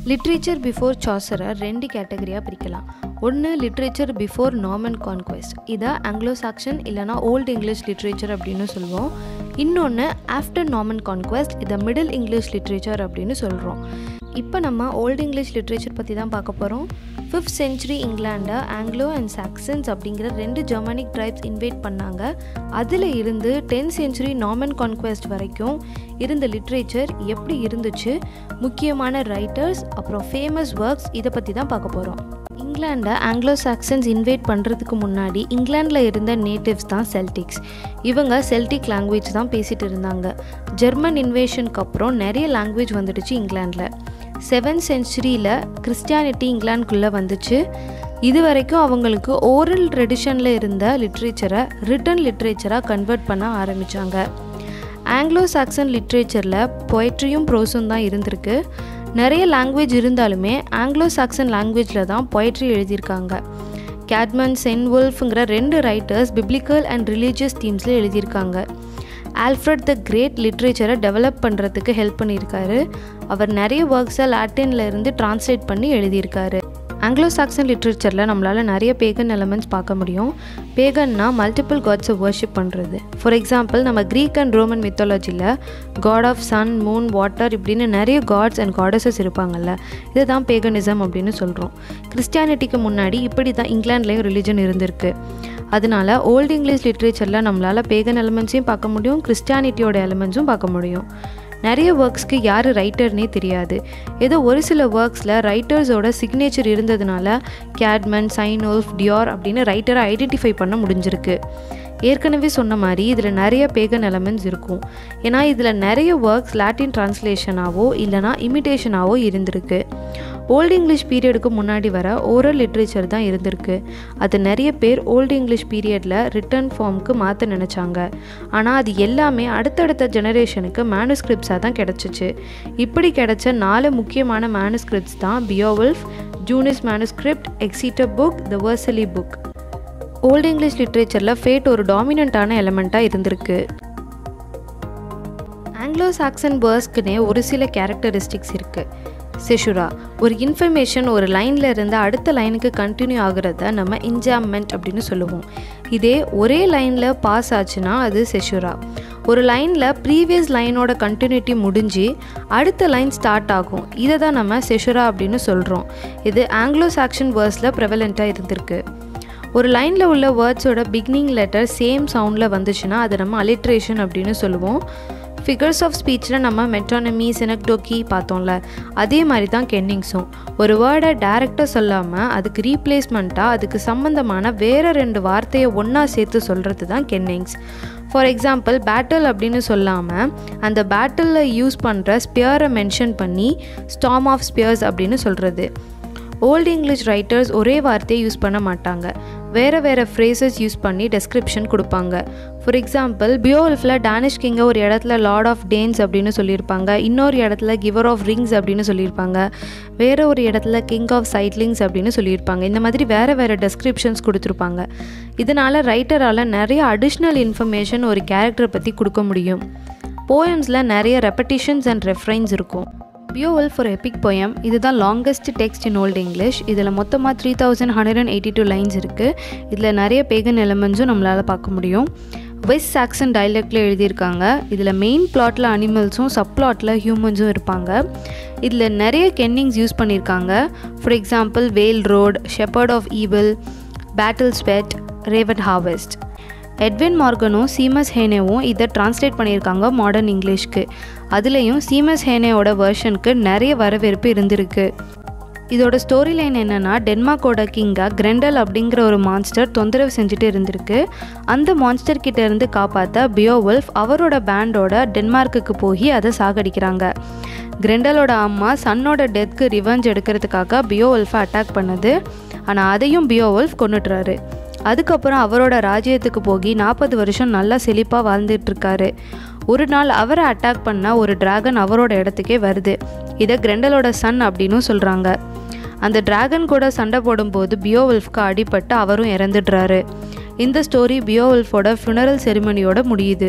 literature before சாசரை ரெண்டு கேட்டகரியாக பிரிக்கலாம் ஒன்று லிட்ரேச்சர் பிஃபோர் நார்மன் கான்குவெஸ்ட் இதை ஆங்கிலோ சாக்ஷன் இல்லைனா ஓல்டு இங்கிலீஷ் லிட்ரேச்சர் அப்படின்னு சொல்லுவோம் இன்னொன்று ஆஃப்டர் நார்மன் கான்குவெஸ்ட் இதை மிடில் இங்கிலீஷ் லிட்ரேச்சர் அப்படின்னு சொல்கிறோம் இப்போ நம்ம ஓல்டு இங்கிலீஷ் லிட்ரேச்சர் பற்றி தான் பார்க்க போகிறோம் ஃபிஃப்த் சென்ச்சுரி இங்கிலாண்டை ஆங்கிலோ அண்ட் சாக்சன்ஸ் அப்படிங்கிற ரெண்டு ஜெர்மனிக் ட்ரைப்ஸ் இன்வைட் பண்ணாங்க அதில் இருந்து டென்த் சென்ச்சுரி நார்மன் கான்குவெஸ்ட் வரைக்கும் இருந்த லிட்ரேச்சர் எப்படி இருந்துச்சு முக்கியமான ரைட்டர்ஸ் அப்புறம் ஃபேமஸ் ஒர்க்ஸ் இதை பற்றி தான் பார்க்க போகிறோம் இங்கிலாண்டை ஆங்கிலோ சாக்சன்ஸ் இன்வைட் பண்ணுறதுக்கு முன்னாடி இங்கிலாண்டில் இருந்த நேட்டிவ்ஸ் தான் செல்டிக்ஸ் இவங்க செல்டிக் லாங்குவேஜ் தான் பேசிகிட்டு இருந்தாங்க ஜெர்மன் இன்வேஷனுக்கு அப்புறம் நிறைய லாங்குவேஜ் வந்துடுச்சு இங்கிலாண்டில் செவன்த் சென்ச்சுரியில் கிறிஸ்டியானிட்டி இங்கிலாந்துக்குள்ளே வந்துச்சு இது வரைக்கும் அவங்களுக்கு ஓரல் ட்ரெடிஷனில் இருந்த லிட்ரேச்சரை ரிட்டன் லிட்ரேச்சராக கன்வெர்ட் பண்ண ஆரம்பித்தாங்க ஆங்கிலோ சாக்சன் லிட்ரேச்சரில் பொயட்ரியும் ப்ரோஸும் தான் இருந்திருக்கு நிறைய லாங்குவேஜ் இருந்தாலுமே ஆங்கிலோ சாக்சன் லாங்குவேஜில் தான் பொயட்ரி எழுதியிருக்காங்க கேட்மன் சென்வொல்ஃபுங்கிற ரெண்டு ரைட்டர்ஸ் பிப்ளிக்கல் அண்ட் ரிலீஜியஸ் தீம்ஸில் எழுதியிருக்காங்க ஆல்ஃப்ரட் த கிரேட் லிட்ரேச்சரை டெவலப் பண்ணுறதுக்கு ஹெல்ப் பண்ணியிருக்காரு அவர் நிறைய ஒர்க்ஸை லாட்டினில் இருந்து டிரான்ஸ்லேட் பண்ணி எழுதியிருக்காரு ஆங்கிலோ சாக்சன் லிட்ரேச்சரில் நம்மளால் நிறைய பேகன் எலமெண்ட்ஸ் பார்க்க முடியும் பேகன்னா மல்டிபிள் காட்ஸை வர்ஷிப் பண்ணுறது ஃபார் எக்ஸாம்பிள் நம்ம க்ரீக் அண்ட் ரோமன் மித்தாலஜியில் god of sun moon water இப்படின்னு நிறைய காட்ஸ் அண்ட் காடஸஸ் இருப்பாங்கல்ல இதுதான் பேகனிசம் அப்படின்னு சொல்கிறோம் கிறிஸ்டியானிட்டிக்கு முன்னாடி இப்படி தான் இங்கிலாண்ட்லேயும் ரிலிஜன் இருந்திருக்கு அதனால ஓல்டு இங்கிலீஷ் லிட்ரேச்சரில் நம்மளால் பேகன் எலமெண்ட்ஸையும் பார்க்க முடியும் கிறிஸ்டியானிட்டியோட எலமெண்ட்ஸும் பார்க்க முடியும் நிறைய ஒர்க்ஸ்க்கு யார் ரைட்டர்னே தெரியாது ஏதோ ஒரு சில ஒர்க்ஸில் ரைட்டர்ஸோட சிக்னேச்சர் இருந்ததுனால கேட்மன் சைனோல்ஃப் டியோர் அப்படின்னு ரைட்டரை ஐடென்டிஃபை பண்ண முடிஞ்சிருக்கு ஏற்கனவே சொன்ன மாதிரி இதில் நிறைய பேகன் எலமெண்ட்ஸ் இருக்கும் ஏன்னா இதில் நிறைய ஒர்க்ஸ் லாட்டின் டிரான்ஸ்லேஷனாவோ இல்லைனா இமிட்டேஷனாவோ இருந்திருக்கு ஓல்டு இங்கிலீஷ் பீரியடுக்கு முன்னாடி வர ஓரல் லிட்ரேச்சர் தான் இருந்திருக்கு அது நிறைய பேர் ஓல்டு இங்கிலீஷ் பீரியடில் ரிட்டன் ஃபார்முக்கு மாற்ற நினச்சாங்க ஆனால் அது எல்லாமே அடுத்தடுத்த ஜெனரேஷனுக்கு மேனுஸ்கிரிப்ட்ஸாக தான் கிடச்சிச்சு இப்படி கிடைச்ச நாலு முக்கியமான மேனுஸ்கிரிப்ட்ஸ் தான் Beowulf Junius manuscript Exeter book the Vercelli book old English லிட்ரேச்சரில் ஃபேட் ஒரு டாமினண்ட்டான எலமெண்ட்டாக இருந்திருக்கு ஆங்கிலோ சாக்சன் பேர்ஸ்க்குனே ஒரு சில கேரக்டரிஸ்டிக்ஸ் இருக்குது செஷுரா ஒரு இன்ஃபர்மேஷன் ஒரு லைனில் இருந்து அடுத்த லைனுக்கு கண்டினியூ ஆகிறத நம்ம இன்ஜாம்மெண்ட் அப்படின்னு சொல்லுவோம் இதே ஒரே லைனில் பாஸ் ஆச்சுன்னா அது செஷுரா ஒரு லைனில் ப்ரீவியஸ் லைனோட கண்டினியூட்டி முடிஞ்சு அடுத்த லைன் ஸ்டார்ட் ஆகும் இதை தான் நம்ம செஷுரா அப்படின்னு சொல்கிறோம் இது ஆங்கிலோ சாக்ஷன் வேர்ஸில் ப்ரெவலண்ட்டாக இருந்திருக்கு ஒரு லைனில் உள்ள வேர்ட்ஸோட பிகினிங் லெட்டர் சேம் சவுண்டில் வந்துச்சுன்னா அதை நம்ம அலிட்ரேஷன் அப்படின்னு சொல்லுவோம் ஃபிகர்ஸ் ஆஃப் ஸ்பீச்சில் நம்ம மெட்டானமி சினக்டோக்கி பார்த்தோம்ல அதே மாதிரி தான் கென்னிங்ஸும் ஒரு வேர்டை டேரெக்டாக சொல்லாமல் அதுக்கு ரீப்ளேஸ்மெண்ட்டாக அதுக்கு சம்மந்தமான வேறு ரெண்டு வார்த்தையை ஒன்றா சேர்த்து சொல்கிறது தான் கென்னிங்ஸ் ஃபார் எக்ஸாம்பிள் பேட்டில் அப்படின்னு சொல்லாமல் அந்த பேட்டிலில் யூஸ் பண்ணுற ஸ்பியரை மென்ஷன் பண்ணி ஸ்டாம் ஆஃப் ஸ்பியர்ஸ் அப்படின்னு சொல்கிறது ஓல்டு இங்கிலீஷ் ரைட்டர்ஸ் ஒரே வார்த்தையை யூஸ் பண்ண மாட்டாங்க வேறு வேறு ஃப்ரேசஸ் யூஸ் பண்ணி டெஸ்கிரிப்ஷன் கொடுப்பாங்க ஃபார் எக்ஸாம்பிள் பியோல்ஃபில் டேனிஷ் கிங்கை ஒரு இடத்துல லார்ட் ஆஃப் டேன்ஸ் அப்படின்னு சொல்லியிருப்பாங்க இன்னொரு இடத்துல கிவர் ஆஃப் ரிங்ஸ் அப்படின்னு சொல்லியிருப்பாங்க வேறு ஒரு இடத்துல கிங் ஆஃப் சைட்லிங்ஸ் அப்படின்னு சொல்லியிருப்பாங்க இந்த மாதிரி வேறு வேறு டெஸ்கிரிப்ஷன்ஸ் கொடுத்துருப்பாங்க இதனால் ரைட்டரால் நிறைய அடிஷ்னல் இன்ஃபர்மேஷன் ஒரு கேரக்டரை பற்றி கொடுக்க முடியும் போயம்ஸில் நிறைய ரெப்படிஷன்ஸ் அண்ட் ரெஃபரன்ஸ் இருக்கும் பியோவெல் ஃபார் எபிக் போயம் இதுதான் longest text in old English இதில் மொத்தமாக three thousand hundred and eighty two lines இருக்குது இதில் நிறைய பேகன் எலமெண்ட்ஸும் நம்மளால் பார்க்க முடியும் வெஸ்ட் சாக்சன் டைலக்டில் எழுதியிருக்காங்க இதில் மெயின் பிளாட்டில் அனிமல்ஸும் சப் பிளாட்டில் ஹியூமன்ஸும் இருப்பாங்க இதில் நிறைய கென்னிங்ஸ் யூஸ் பண்ணியிருக்காங்க for example whale road shepherd of evil battle sweat raven harvest Edwin மார்கனும் சீமஸ் ஹேனேவும் இதை டிரான்ஸ்லேட் பண்ணியிருக்காங்க மாடர்ன் இங்கிலீஷ்க்கு அதுலேயும் சீமஸ் ஹேனேவோட வெர்ஷனுக்கு நிறைய வரவேற்பு இருந்திருக்கு இதோட ஸ்டோரி லைன் என்னென்னா டென்மார்க்கோட கிங்காக கிரெண்டல் அப்படிங்கிற ஒரு மான்ஸ்டர் தொந்தரவு செஞ்சுட்டு இருந்திருக்கு அந்த மான்ஸ்டர் கிட்ட இருந்து காப்பாற்ற பியோவல்ஃப் அவரோட பேண்டோட டென்மார்க்குக்கு போய் அதை சாகடிக்கிறாங்க கிரெண்டலோட அம்மா சன்னோட டெத்துக்கு ரிவெஞ்ச் எடுக்கிறதுக்காக பியோவல்ஃபை அட்டாக் பண்ணுது ஆனால் அதையும் பியோவல்ஃப் கொண்டுட்டுறாரு அதுக்கப்புறம் அவரோட ராஜ்யத்துக்கு போய் நாற்பது வருஷம் நல்லா செழிப்பாக வாழ்ந்துட்டுருக்காரு ஒரு நாள் அவரை அட்டாக் பண்ண ஒரு டிராகன் அவரோட இடத்துக்கே வருது இதை கிரெண்டலோட சன் அப்படின்னும் சொல்கிறாங்க அந்த டிராகன் கூட சண்டை போடும்போது பியோவல்ஃப்க்கு அடிபட்டு அவரும் இறந்துடுறாரு இந்த ஸ்டோரி பியோவல்ஃபோட ஃபியூனரல் செரிமனியோட முடியுது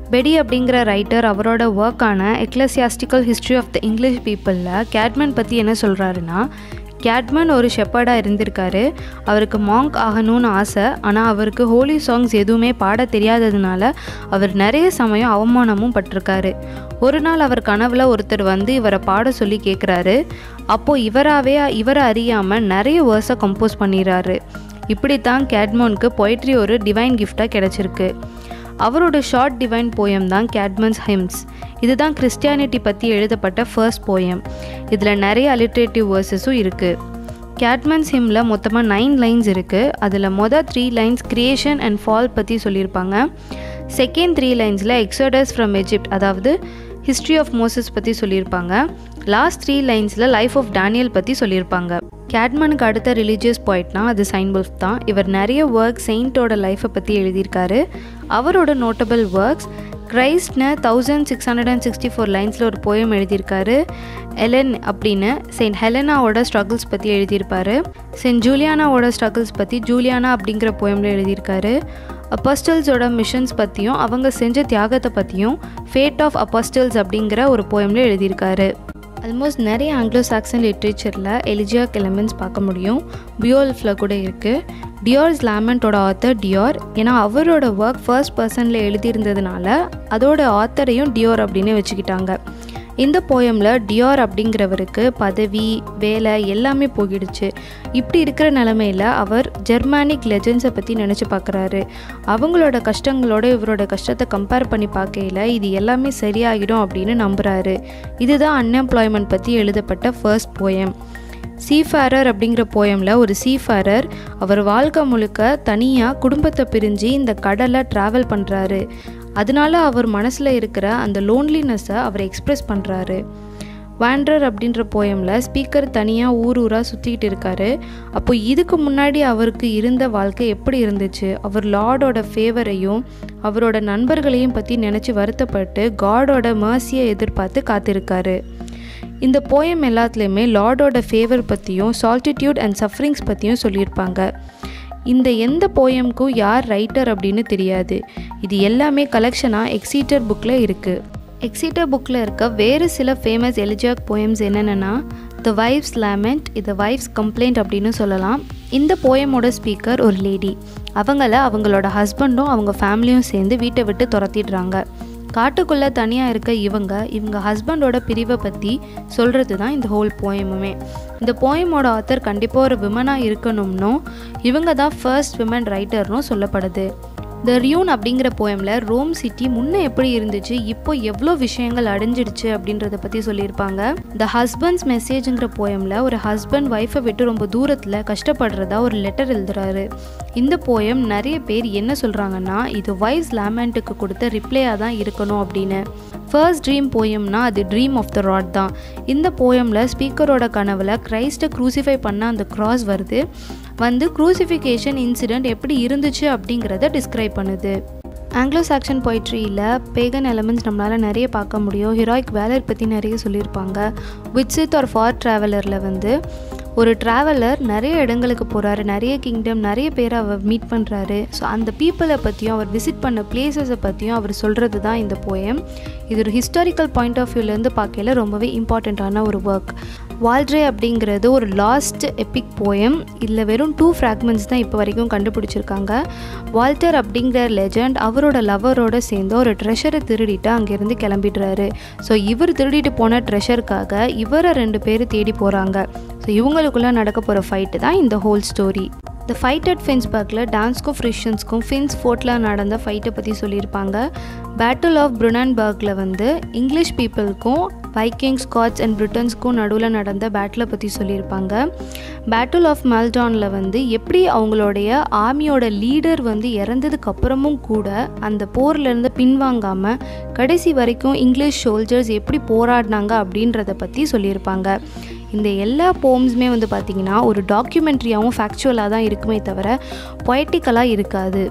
பெடி அப்படிங்கிற ரைட்டர் அவரோட ஒர்க்கான ecclesiastical history of the English பீப்புளில் கேட்மன் பற்றி என்ன சொல்கிறாருன்னா கேட்மன் ஒரு ஷெப்பர்டாக இருந்திருக்காரு அவருக்கு மாங்க் ஆகணும்னு ஆசை ஆனால் அவருக்கு ஹோலி சாங்ஸ் எதுவுமே பாட தெரியாததுனால அவர் நிறைய சமயம் அவமானமும் பட்டிருக்காரு ஒரு நாள் அவர் கனவுல ஒருத்தர் வந்து இவரை பாட சொல்லி கேட்குறாரு அப்போது இவராகவே இவரை அறியாமல் நிறைய வேர்ஸை கம்போஸ் பண்ணிடுறாரு இப்படித்தான் கேட்மோனுக்கு பொய்ட்ரி ஒரு டிவைன் கிஃப்டாக கிடச்சிருக்கு அவரோட ஷார்ட் டிவைன் போயம் தான் கேட்மன்ஸ் ஹிம்ஸ் இதுதான் கிறிஸ்டியானிட்டி பற்றி எழுதப்பட்ட ஃபர்ஸ்ட் போயம் இதில் நிறைய அலிட்ரேட்டிவ் வேர்சஸும் இருக்குது கேட்மன்ஸ் ஹிம்மில் மொத்தமாக நைன் லைன்ஸ் இருக்குது அதில் மொதல் three lines creation and fall பற்றி சொல்லியிருப்பாங்க செகண்ட் த்ரீ லைன்ஸில் எக்ஸோடஸ் ஃப்ரம் எஜிப்ட் அதாவது ஹிஸ்ட்ரி ஆஃப் மோசஸ் பற்றி சொல்லியிருப்பாங்க லாஸ்ட் த்ரீ லைன்ஸில் லைஃப் ஆஃப் டேனியல் பற்றி சொல்லியிருப்பாங்க கேட்மனுக்கு அடுத்த ரிலீஜியஸ் பாயிண்ட்னா அது சைன்வல்ஃப் தான் இவர் நிறைய ஒர்க் செயின்ட்டோட லைஃப்பை பற்றி எழுதியிருக்காரு அவரோட நோட்டபிள் ஒர்க்ஸ் கிரைஸ்ட்னு thousand six hundred and sixty four லைன்ஸில் ஒரு போயம் எழுதியிருக்காரு எலன் அப்படின்னு செயின்ட் ஹெலனாவோட ஸ்ட்ரகிள்ஸ் பற்றி எழுதியிருப்பாரு செயின்ட் ஜூலியானாவோட ஸ்ட்ரகிள்ஸ் பற்றி ஜூலியானா அப்படிங்கிற போயமில் எழுதியிருக்காரு அப்பஸ்டல்ஸோட மிஷன்ஸ் பற்றியும் அவங்க செஞ்ச தியாகத்தை பற்றியும் ஃபேட் ஆஃப் அப்பஸ்டல்ஸ் அப்படிங்கிற ஒரு போயமில் எழுதியிருக்காரு ஆல்மோஸ்ட் நிறைய ஆங்கிலோ சாக்சன் லிட்ரேச்சரில் எலிஜியாக் எலமெண்ட்ஸ் பார்க்க முடியும் பியோல்ஃபில் கூட இருக்குது டியோர்ஸ் லேமண்ட்டோட ஆத்தர் டியோர் ஏன்னா அவரோட ஒர்க் ஃபர்ஸ்ட் பர்சனில் எழுதியிருந்ததுனால அதோட ஆத்தரையும் டியோர் அப்படின்னு வச்சுக்கிட்டாங்க இந்த போயமில் டியோர் அப்படிங்கிறவருக்கு பதவி வேலை எல்லாமே போயிடுச்சு இப்படி இருக்கிற நிலமையில் அவர் ஜெர்மானிக் லெஜண்ட்ஸை பற்றி நினச்சி பார்க்குறாரு அவங்களோட கஷ்டங்களோட இவரோட கஷ்டத்தை கம்பேர் பண்ணி பார்க்கையில் இது எல்லாமே சரியாகிடும் அப்படின்னு நம்புகிறாரு இதுதான் அன்எம்ப்ளாய்மெண்ட் பற்றி எழுதப்பட்ட ஃபர்ஸ்ட் போயம் சீஃபேரர் அப்படிங்கிற போயமில் ஒரு சீஃபேரர் அவர் வாழ்க்கை முழுக்க தனியாக குடும்பத்தை பிரிஞ்சு இந்த கடலை ட்ராவல் பண்ணுறாரு அதனால அவர் மனசில் இருக்கிற அந்த லோன்லினஸை அவர் எக்ஸ்ப்ரெஸ் பண்ணுறாரு வேண்டர் அப்படின்ற போயமில் ஸ்பீக்கர் தனியாக ஊர் ஊராக சுற்றிக்கிட்டு இருக்காரு அப்போ இதுக்கு முன்னாடி அவருக்கு இருந்த வாழ்க்கை எப்படி இருந்துச்சு அவர் லார்டோட ஃபேவரையும் அவரோட நண்பர்களையும் பற்றி நினச்சி வருத்தப்பட்டு காடோட மர்சியை எதிர்பார்த்து காத்திருக்காரு இந்த போயம் எல்லாத்துலேயுமே லார்டோட ஃபேவர் பற்றியும் சால்டிடியூட் அண்ட் சஃபரிங்ஸ் பற்றியும் சொல்லியிருப்பாங்க இந்த எந்த போயம்க்கும் யார் ரைட்டர் அப்படின்னு தெரியாது இது எல்லாமே கலெக்ஷனாக எக்ஸீட்டர் புக்கில் இருக்குது எக்ஸீட்டர் புக்கில் இருக்க வேறு சில ஃபேமஸ் எலிஜியாக் போயம்ஸ் என்னென்னா த வைஃப்ஸ் லேமெண்ட் இது வைஃப்ஸ் கம்ப்ளைண்ட் அப்படின்னு சொல்லலாம் இந்த போயமோட ஸ்பீக்கர் ஒரு லேடி அவங்கள அவங்களோட ஹஸ்பண்டும் அவங்க ஃபேமிலியும் சேர்ந்து வீட்டை விட்டு துரத்திடுறாங்க காட்டுக்குள்ளே தனியாக இருக்க இவங்க இவங்க ஹஸ்பண்டோட பிரிவை பற்றி சொல்கிறது தான் இந்த ஹோல் போயமுமே இந்த போயமோட ஆத்தர் கண்டிப்பாக ஒரு விமனாக இருக்கணும்னும் இவங்க தான் ஃபர்ஸ்ட் விமன் ரைட்டர்னும் சொல்லப்படுது த ரியூன் அப்படிங்கிற போயமில் ரோம் சிட்டி முன்னே எப்படி இருந்துச்சு இப்போ எவ்வளோ விஷயங்கள் அடைஞ்சிடுச்சு அப்படின்றத பற்றி சொல்லியிருப்பாங்க த ஹஸ்பண்ட்ஸ் மெசேஜுங்கிற போயமில் ஒரு ஹஸ்பண்ட் ஒய்ஃபை விட்டு ரொம்ப தூரத்தில் கஷ்டப்படுறதா ஒரு லெட்டர் எழுதுறாரு இந்த போயம் நிறைய பேர் என்ன சொல்கிறாங்கன்னா இது வைஃப்ஸ் லேமெண்ட்டுக்கு கொடுத்த ரிப்ளையாக தான் இருக்கணும் அப்படின்னு ஃபர்ஸ்ட் ட்ரீம் போயம்னா அது ட்ரீம் ஆஃப் த ராட் தான் இந்த போயமில் ஸ்பீக்கரோட கனவில் கிரைஸ்ட்டை க்ரூசிஃபை பண்ண அந்த கிராஸ் வருது வந்து க்ரூசிஃபிகேஷன் இன்சிடெண்ட் எப்படி இருந்துச்சு அப்படிங்கிறத டிஸ்கிரைப் பண்ணுது ஆங்கிலோ சாக்ஷன் பொய்ட்ரியில் பேகன் எலமெண்ட்ஸ் நம்மளால் நிறைய பார்க்க முடியும் ஹீரோயிக் வேலர் பற்றி நிறைய சொல்லியிருப்பாங்க விட்ஸித் ஆர் ஃபார் ட்ராவலரில் வந்து ஒரு ட்ராவலர் நிறைய இடங்களுக்கு போகிறாரு நிறைய கிங்டம் நிறைய பேரை அவர் மீட் பண்ணுறாரு ஸோ அந்த பீப்புளை பற்றியும் அவர் விசிட் பண்ண பிளேசஸை பற்றியும் அவர் சொல்கிறது தான் இந்த போயம் இது ஒரு ஹிஸ்டாரிக்கல் பாயிண்ட் ஆஃப் வியூலேருந்து பார்க்கல ரொம்பவே இம்பார்ட்டண்ட்டான ஒரு ஒர்க் வால்ட்ரே அப்படிங்கிறது ஒரு லாஸ்ட் எபிக் போயம் இதில் வெறும் டூ ஃப்ராக்மெண்ட்ஸ் தான் இப்போ வரைக்கும் கண்டுபிடிச்சிருக்காங்க வால்டர் அப்படிங்கிற லெஜண்ட் அவரோட லவரோட சேர்ந்து ஒரு ட்ரெஷரை திருடிட்டு அங்கேருந்து கிளம்பிடுறாரு ஸோ இவர் திருடிட்டு போன ட்ரெஷருக்காக இவரை ரெண்டு பேர் தேடி போகிறாங்க ஸோ இவங்களுக்குள்ளே நடக்க போகிற ஃபைட்டு தான் இந்த whole story the fight at ஃபின்ஸ்பர்க்கில் டான்ஸ்க்கும் ஃப்ரிஷன்ஸ்க்கும் ஃபின்ஸ் ஃபோர்ட்டில் நடந்த ஃபைட்டை பற்றி சொல்லியிருப்பாங்க பேட்டில் ஆஃப் புருனன்பர்க்கில் வந்து இங்கிலீஷ் பீப்புளுக்கும் வைக்கிங் ஸ்காட்ஸ் அண்ட் பிரிட்டன்ஸ்க்கும் நடுவில் நடந்த பேட்டிலை பற்றி சொல்லியிருப்பாங்க பேட்டில் ஆஃப் மெல்டானில் வந்து எப்படி அவங்களுடைய ஆர்மியோட லீடர் வந்து இறந்ததுக்கு அப்புறமும் கூட அந்த போர்லேருந்து பின்வாங்காமல் கடைசி வரைக்கும் இங்கிலீஷ் சோல்ஜர்ஸ் எப்படி போராடினாங்க அப்படின்றத பற்றி சொல்லியிருப்பாங்க இந்த எல்லா போம்ஸுமே வந்து பார்த்திங்கன்னா ஒரு டாக்குமெண்ட்ரியாகவும் ஃபேக்சுவலாக தான் இருக்குமே தவிர பொயட்டிக்கலாக இருக்காது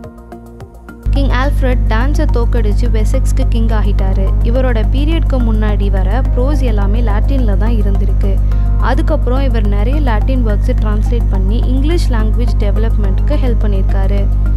கிங் ஆல்ஃப்ரட் டான்ஸை தோக்கடிச்சு வெசெக்ஸ்க்கு கிங் ஆகிட்டாரு இவரோட பீரியட்க்கு முன்னாடி வர ப்ரோஸ் எல்லாமே லாட்டினில் தான் இருந்திருக்கு அதுக்கப்புறம் இவர் நிறைய லாட்டின் ஒர்க்ஸை ட்ரான்ஸ்லேட் பண்ணி இங்கிலீஷ் லாங்குவேஜ் டெவலப்மெண்ட்டுக்கு ஹெல்ப் பண்ணியிருக்காரு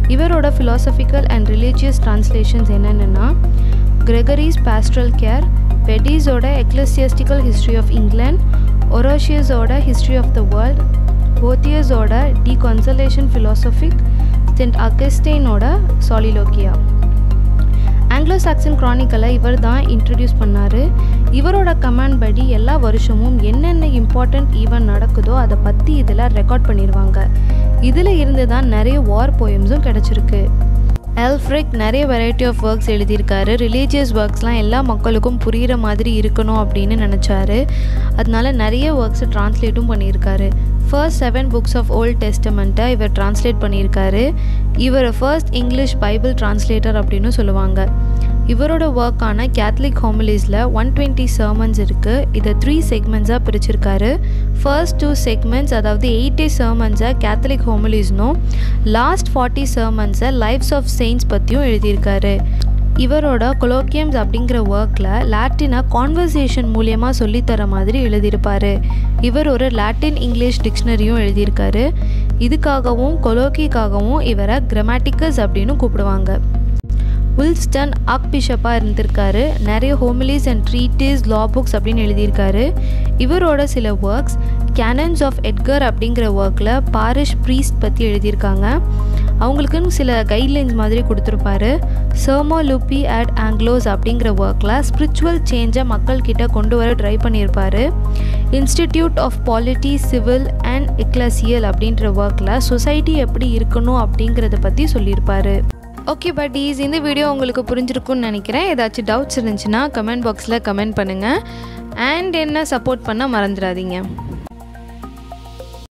இவரோட ஃபிலாசபிக்கல் அண்ட் ரிலீஜியஸ் ட்ரான்ஸ்லேஷன்ஸ் என்னென்னா கிரெகரிஸ் பாஸ்ட்ரல் கேர் பெடிஸோட எக்லசியஸ்டிக்கல் ஹிஸ்ட்ரி ஆஃப் இங்கிலாந்து ஒரோஷியஸோட ஹிஸ்ட்ரி ஆஃப் த வேர்ல்ட் போத்தியஸோட டி கன்சலேஷன் ஃபிலாசபிக் சென்ட் அகஸ்டெயினோட சாலிலோக்கியா ஆங்கிலோ சாக்சன் க்ரானிக்கலை இவர் தான் இன்ட்ரடியூஸ் பண்ணார் இவரோட கமாண்ட் படி எல்லா வருஷமும் என்னென்ன இம்பார்ட்டண்ட் ஈவெண்ட் நடக்குதோ அதை பற்றி இதில் ரெக்கார்ட் பண்ணிடுவாங்க இதில் இருந்து தான் நிறைய வார் போயம்ஸும் கிடச்சிருக்கு எல்ஃப்ரிக் நிறைய வெரைட்டி ஆஃப் ஒர்க்ஸ் எழுதியிருக்காரு ரிலீஜியஸ் ஒர்க்ஸ்லாம் எல்லா மக்களுக்கும் புரிகிற மாதிரி இருக்கணும் அப்படின்னு நினச்சாரு அதனால நிறைய ஒர்க்ஸை ட்ரான்ஸ்லேட்டும் பண்ணியிருக்காரு first seven books of old டெஸ்டமெண்ட்டை இவர் ட்ரான்ஸ்லேட் பண்ணியிருக்காரு இவர் ஃபர்ஸ்ட் இங்கிலீஷ் பைபிள் ட்ரான்ஸ்லேட்டர் அப்படின்னு சொல்லுவாங்க இவரோட ஒர்க்கான கேத்லிக் ஹோமிலிஸில் ஒன் டுவெண்ட்டி சர்மன்ஸ் இருக்குது இதை த்ரீ செக்மெண்ட்ஸாக பிரிச்சிருக்காரு ஃபர்ஸ்ட் டூ செக்மெண்ட்ஸ் அதாவது எயிட்டி சர்மன்ஸை கேத்தலிக் ஹோமிலிஸ்னும் லாஸ்ட் ஃபார்ட்டி சர்மன்ஸை லைஃப்ஸ் ஆஃப் செயின்ஸ் பற்றியும் எழுதியிருக்காரு இவரோட கொலோக்கியம்ஸ் அப்படிங்கிற ஒர்க்கில் லாட்டினை கான்வர்சேஷன் மூலியமாக சொல்லித்தர மாதிரி எழுதியிருப்பார் இவர் ஒரு லாட்டின் இங்கிலீஷ் டிக்ஷனரியும் எழுதியிருக்காரு இதுக்காகவும் கொலோக்கிக்காகவும் இவரை கிராமட்டிக்கஸ் அப்படின்னு கூப்பிடுவாங்க வில்ஸ்டன் ஆக் பிஷப்பாக இருந்திருக்காரு நிறைய homilies and treatise law books அப்படின்னு எழுதியிருக்காரு இவரோட சில ஒர்க்ஸ் கேனன்ஸ் ஆஃப் எட்கர் அப்படிங்கிற ஒர்க்கில் பாரிஷ் ப்ரீஸ்ட் பற்றி எழுதியிருக்காங்க அவங்களுக்குன்னு சில கைட்லைன்ஸ் மாதிரி கொடுத்துருப்பாரு சர்மோ லுப்பி அட் ஆங்க்லோஸ் அப்படிங்கிற ஒர்க்கில் ஸ்பிரிச்சுவல் சேஞ்சை மக்கள்கிட்ட கொண்டு வர ட்ரை பண்ணியிருப்பாரு institute of polity civil and ecclesial அப்படின்ற ஒர்க்கில் சொசைட்டி எப்படி இருக்கணும் அப்படிங்கிறத பற்றி சொல்லியிருப்பாரு ஓகே பட்டீஸ் இந்த வீடியோ உங்களுக்கு புரிஞ்சிருக்கும்னு நினைக்கிறேன் ஏதாச்சும் டவுட்ஸ் இருந்துச்சுன்னா கமெண்ட் பாக்ஸில் கமெண்ட் பண்ணுங்கள் அண்ட் என்ன சப்போர்ட் பண்ண மறந்துடாதீங்க